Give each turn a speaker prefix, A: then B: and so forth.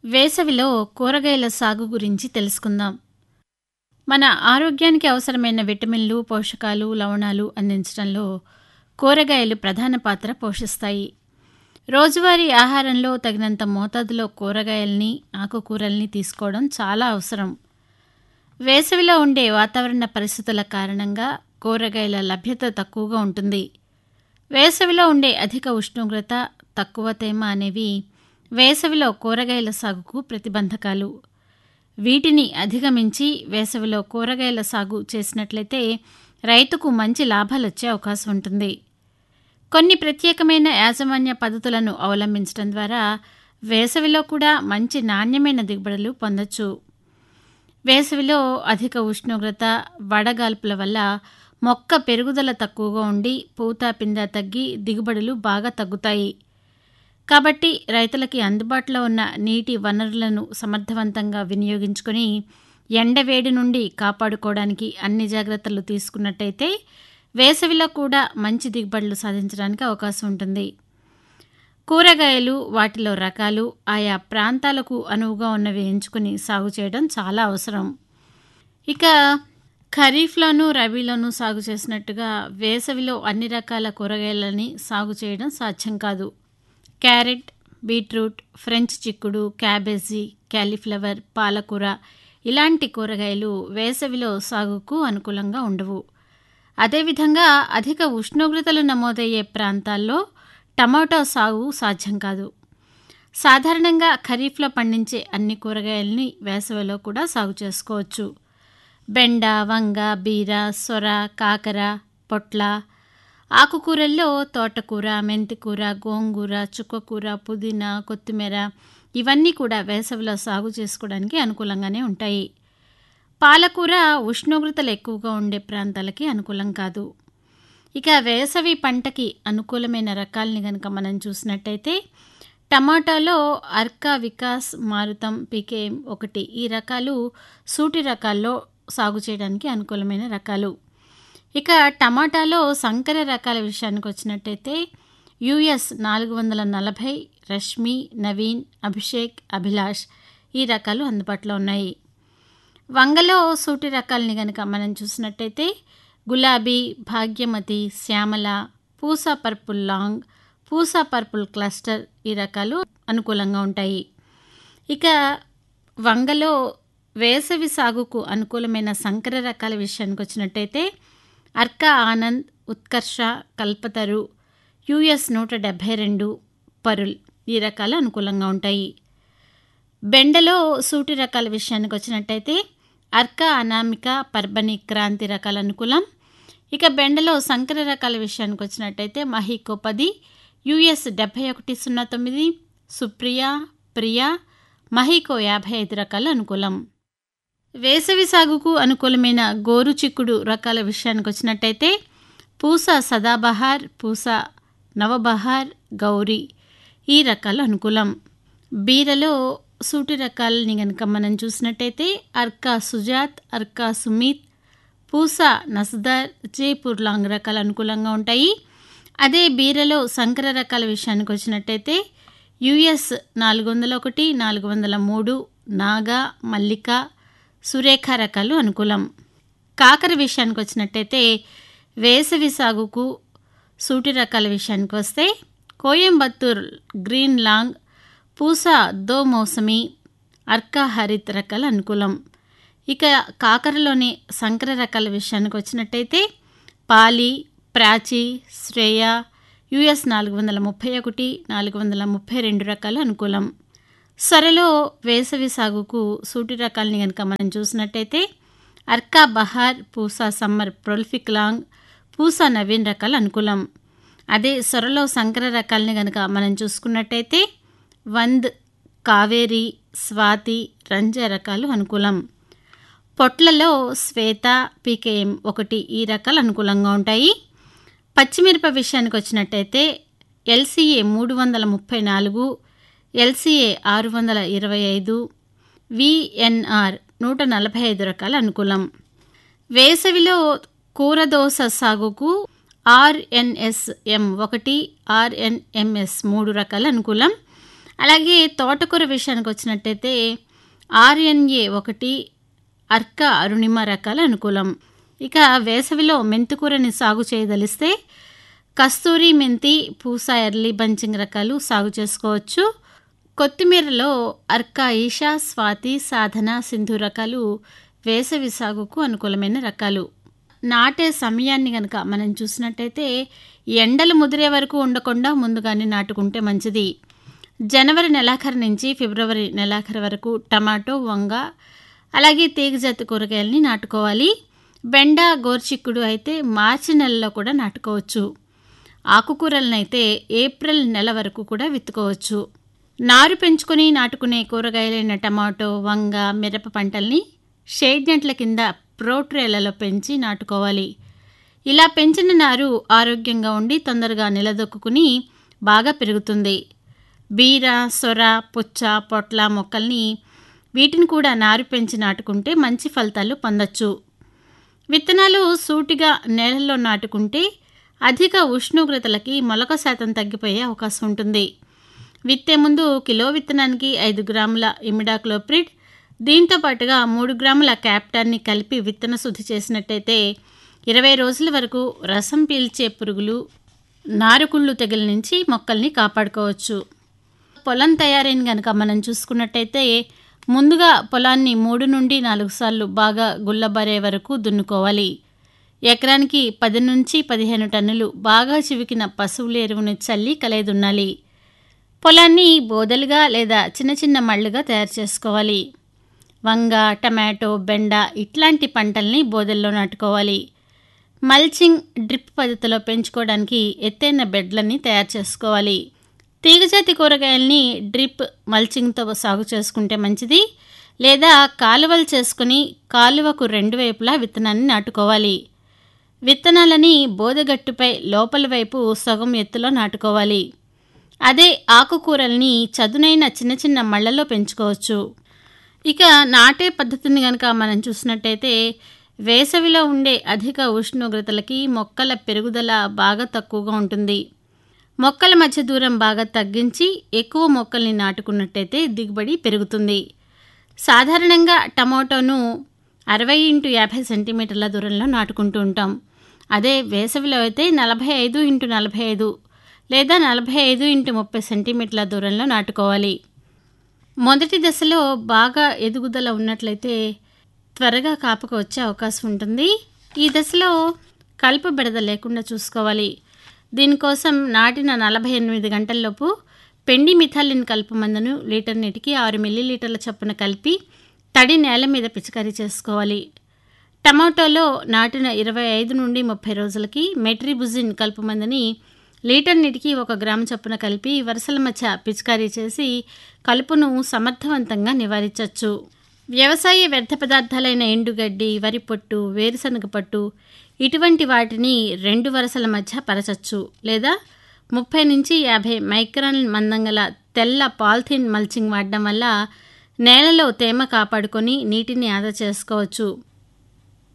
A: వేసవిలో కూరగాయల సాగు గురించి తెలుసుకుందాం మన ఆరోగ్యానికి అవసరమైన విటమిన్లు పోషకాలు లవణాలు అందించడంలో కూరగాయలు ప్రధాన పాత్ర పోషిస్తాయి రోజువారీ ఆహారంలో తగినంత మోతాదులో కూరగాయల్ని ఆకుకూరల్ని తీసుకోవడం చాలా అవసరం వేసవిలో ఉండే వాతావరణ పరిస్థితుల కారణంగా కూరగాయల లభ్యత తక్కువగా ఉంటుంది వేసవిలో ఉండే అధిక ఉష్ణోగ్రత తక్కువ తేమ అనేవి వేసవిలో కూరగాయల సాగుకు ప్రతిబంధకాలు వీటిని అధిగమించి వేసవిలో కూరగాయల సాగు చేసినట్లయితే రైతుకు మంచి లాభాలు వచ్చే అవకాశం ఉంటుంది కొన్ని ప్రత్యేకమైన యాజమాన్య పద్ధతులను అవలంబించడం ద్వారా వేసవిలో కూడా మంచి నాణ్యమైన దిగుబడులు పొందొచ్చు వేసవిలో అధిక ఉష్ణోగ్రత వడగాల్పుల వల్ల మొక్క పెరుగుదల తక్కువగా ఉండి పూత పింద తగ్గి దిగుబడులు బాగా తగ్గుతాయి కాబట్టి రైతులకి అందుబాటులో ఉన్న నీటి వనరులను సమర్థవంతంగా వినియోగించుకొని ఎండవేడి నుండి కాపాడుకోవడానికి అన్ని జాగ్రత్తలు తీసుకున్నట్టయితే వేసవిలో కూడా మంచి దిగుబడులు సాధించడానికి అవకాశం ఉంటుంది కూరగాయలు వాటిలో రకాలు ఆయా ప్రాంతాలకు అనువుగా ఉన్నవి ఎంచుకుని సాగు చేయడం చాలా అవసరం ఇక ఖరీఫ్లోనూ రబీలోనూ సాగు చేసినట్టుగా వేసవిలో అన్ని రకాల కూరగాయలని సాగు చేయడం సాధ్యం కాదు క్యారెట్ బీట్రూట్ ఫ్రెంచ్ చిక్కుడు క్యాబేజీ క్యాలీఫ్లవర్ పాలకూర ఇలాంటి కూరగాయలు వేసవిలో సాగుకు అనుకూలంగా ఉండవు అదేవిధంగా అధిక ఉష్ణోగ్రతలు నమోదయ్యే ప్రాంతాల్లో టమాటో సాగు సాధ్యం కాదు సాధారణంగా ఖరీఫ్లో పండించే అన్ని కూరగాయలని వేసవిలో కూడా సాగు చేసుకోవచ్చు బెండ వంగ బీర సొర కాకర పొట్ల ఆకుకూరల్లో తోటకూర మెంతికూర గోంగూర చుక్కకూర పుదీనా కొత్తిమీర ఇవన్నీ కూడా వేసవిలో సాగు చేసుకోవడానికి అనుకూలంగానే ఉంటాయి పాలకూర ఉష్ణోగ్రతలు ఎక్కువగా ఉండే ప్రాంతాలకి అనుకూలం కాదు ఇక వేసవి పంటకి అనుకూలమైన రకాలని కనుక మనం చూసినట్టయితే టమాటాలో అర్కా వికాస్ మారుతం పీకేఎం ఒకటి ఈ రకాలు సూటి రకాల్లో సాగు చేయడానికి అనుకూలమైన రకాలు ఇక టమాటాలో సంకర రకాల విషయానికి వచ్చినట్టయితే యుఎస్ నాలుగు వందల నలభై రష్మి నవీన్ అభిషేక్ అభిలాష్ ఈ రకాలు అందుబాటులో ఉన్నాయి వంగలో సూటి రకాలని కనుక మనం చూసినట్టయితే Gulabi Bhagyamati Shyamala Pusa purple long Pusa purple cluster ఈ రకాలు అనుకూలంగా ఉంటాయి ఇక వంగలో వేసవి సాగుకు అనుకూలమైన సంకర రకాల విషయానికి వచ్చినట్టయితే అర్కా ఆనంద్ ఉత్కర్ష కల్పతరు యుఎస్ నూట డెబ్భై రెండు పరుల్ ఈ రకాలు అనుకూలంగా ఉంటాయి బెండలో సూటి రకాల విషయానికి వచ్చినట్టయితే అర్కా అనామిక పర్బని క్రాంతి రకాల అనుకూలం ఇక బెండలో సంకర రకాల విషయానికి వచ్చినట్టయితే మహికో పది యుఎస్ డెబ్భై ఒకటి సున్నా తొమ్మిది సుప్రియ ప్రియా మహికో యాభై ఐదు రకాలు అనుకూలం వేసవి సాగుకు అనుకూలమైన గోరు చిక్కుడు రకాల విషయానికి వచ్చినట్టయితే పూస సదాబహార్ పూస నవబహార్ గౌరీ ఈ రకాలు అనుకూలం బీరలో సూటి రకాలని కనుక మనం చూసినట్టయితే అర్కా సుజాత్ అర్కా సుమిత్ పూస నస్దార్ జైపూర్ లాంగ్ రకాలు అనుకూలంగా ఉంటాయి అదే బీరలో సంకర రకాల విషయానికి వచ్చినట్టయితే యుఎస్ నాలుగు వందల ఒకటి నాలుగు వందల మూడు నాగా మల్లిక సురేఖ రకాలు అనుకూలం కాకర విషయానికి వచ్చినట్టయితే వేసవి సాగుకు సూటి రకాల విషయానికి వస్తే కోయంబత్తూర్ గ్రీన్ లాంగ్ పూసా దో మౌసమి అర్కా హరిత్ రకాలు అనుకూలం ఇక కాకరలోని సంకర రకాల విషయానికి వచ్చినట్టయితే పాలి ప్రాచి శ్రేయ యుఎస్ నాలుగు వందల ముప్పై ఒకటి నాలుగు వందల ముప్పై రెండు రకాలు అనుకూలం సొరలో వేసవి సాగుకు సూటి రకాలని కనుక మనం చూసినట్టయితే Arka Bahar Pusa summer prolific long Pusa Naveen రకాలు అనుకూలం అదే సొరలో సంకర రకాలని కనుక మనం చూసుకున్నట్టయితే వంద్ కావేరి స్వాతి రంజ రకాలు అనుకూలం పొట్లలో శ్వేత పీకేఎం ఒకటి ఈ రకాలు అనుకూలంగా ఉంటాయి పచ్చిమిరప విషయానికి వచ్చినట్టయితే ఎల్సీఏ మూడు వందల ముప్పై నాలుగు ఎల్సీఏ ఆరు వందల ఇరవై ఐదు విఎన్ఆర్ నూట నలభై ఐదు రకాల అనుకూలం వేసవిలో కూరదోస సాగుకు ఆర్ఎన్ఎస్ఎం ఒకటి ఆర్ఎన్ఎంఎస్ మూడు రకాల అనుకూలం అలాగే తోటకూర విషయానికి వచ్చినట్టయితే ఆర్ఎన్ఏ ఒకటి అర్క అరుణిమ రకాల అనుకూలం ఇక వేసవిలో మెంతికూరని సాగు చేయదలిస్తే కస్తూరి మెంతి పూసా ఎర్లీ బంచింగ్ రకాలు సాగు చేసుకోవచ్చు కొత్తిమీరలో అర్కా ఈషా స్వాతి సాధన సింధు రకాలు వేసవి సాగుకు అనుకూలమైన రకాలు నాటే సమయాన్ని గనక మనం చూసినట్టయితే ఎండలు ముదిరే వరకు ఉండకుండా ముందుగానే నాటుకుంటే మంచిది జనవరి నెలాఖరు నుంచి ఫిబ్రవరి నెలాఖరు వరకు టమాటో వంగ అలాగే తీగజాతి కూరగాయలని నాటుకోవాలి బెండ గోర్చిక్కుడు అయితే మార్చి నెలలో కూడా నాటుకోవచ్చు ఆకుకూరలనైతే ఏప్రిల్ నెల వరకు కూడా విత్తుకోవచ్చు నారు పెంచుకొని నాటుకునే కూరగాయలైన టమాటో వంగ మిరప పంటల్ని షేడ్ నెట్ల కింద ప్రోట్రేలలో పెంచి నాటుకోవాలి ఇలా పెంచిన నారు ఆరోగ్యంగా ఉండి తొందరగా నిలదొక్కుని బాగా పెరుగుతుంది బీర సొర పుచ్చ పొట్ల మొక్కల్ని వీటిని కూడా నారు పెంచి నాటుకుంటే మంచి ఫలితాలు పొందొచ్చు విత్తనాలు సూటిగా నేలల్లో నాటుకుంటే అధిక ఉష్ణోగ్రతలకి మొలక శాతం తగ్గిపోయే అవకాశం ఉంటుంది విత్తే ముందు కిలో విత్తనానికి ఐదు గ్రాముల ఇమిడాక్లోప్రిడ్ దీంతో పాటుగా మూడు గ్రాముల క్యాప్టాన్ని కలిపి విత్తన శుద్ధి చేసినట్టయితే ఇరవై రోజుల వరకు రసం పీల్చే పురుగులు నారుకుళ్ళు తెగుల నుంచి మొక్కల్ని కాపాడుకోవచ్చు పొలం తయారైన కనుక మనం చూసుకున్నట్టయితే ముందుగా పొలాన్ని మూడు నుండి నాలుగు సార్లు బాగా గుల్లబరే వరకు దున్నుకోవాలి ఎకరానికి పది నుంచి పదిహేను టన్నులు బాగా చివికిన పశువుల ఎరువుని చల్లి కలయదున్నాలి పొలాన్ని బోదలుగా లేదా చిన్న చిన్న మళ్ళుగా తయారు చేసుకోవాలి వంగ టమాటో బెండ ఇట్లాంటి పంటల్ని బోదెల్లో నాటుకోవాలి మల్చింగ్ డ్రిప్ పద్ధతిలో పెంచుకోవడానికి ఎత్తైన బెడ్లని తయారు చేసుకోవాలి తీగజాతి కూరగాయల్ని డ్రిప్ మల్చింగ్తో సాగు చేసుకుంటే మంచిది లేదా కాలువలు చేసుకుని కాలువకు రెండు వైపులా విత్తనాన్ని నాటుకోవాలి విత్తనాలని బోదగట్టుపై లోపలి వైపు సగం ఎత్తులో నాటుకోవాలి అదే ఆకుకూరల్ని చదునైన చిన్న చిన్న మళ్ళల్లో పెంచుకోవచ్చు ఇక నాటే పద్ధతిని కనుక మనం చూసినట్టయితే వేసవిలో ఉండే అధిక ఉష్ణోగ్రతలకి మొక్కల పెరుగుదల బాగా తక్కువగా ఉంటుంది మొక్కల మధ్య దూరం బాగా తగ్గించి ఎక్కువ మొక్కల్ని నాటుకున్నట్టయితే దిగుబడి పెరుగుతుంది సాధారణంగా టమాటోను అరవై ఇంటూ యాభై సెంటీమీటర్ల దూరంలో నాటుకుంటూ ఉంటాం అదే వేసవిలో అయితే నలభై ఐదు ఇంటూ నలభై ఐదు లేదా నలభై ఐదు ఇంటూ ముప్పై సెంటీమీటర్ల దూరంలో నాటుకోవాలి మొదటి దశలో బాగా ఎదుగుదల ఉన్నట్లయితే త్వరగా కాపుకు వచ్చే అవకాశం ఉంటుంది ఈ దశలో కలుపు బెడద లేకుండా చూసుకోవాలి దీనికోసం నాటిన నలభై ఎనిమిది గంటల్లోపు పెండి మిథాలిన్ కలుపు మందును లీటర్ నీటికి ఆరు మిల్లీలీటర్ల చొప్పున కలిపి తడి నేల మీద పిచికారీ చేసుకోవాలి టమాటోలో నాటిన ఇరవై ఐదు నుండి ముప్పై రోజులకి మెట్రిబుజిన్ కలుపు మందుని లీటర్ నీటికి ఒక గ్రాము చొప్పున కలిపి వరుసల మధ్య పిచికారీ చేసి కలుపును సమర్థవంతంగా నివారించవచ్చు వ్యవసాయ వ్యర్థ పదార్థాలైన ఎండుగడ్డి వరి పొట్టు వేరుశనగ పట్టు ఇటువంటి వాటిని రెండు వరుసల మధ్య పరచచ్చు లేదా ముప్పై నుంచి యాభై మైక్రాన్ మందం గల తెల్ల పాలిథిన్ మల్చింగ్ వాడడం వల్ల నేలలో తేమ కాపాడుకొని నీటిని ఆదా చేసుకోవచ్చు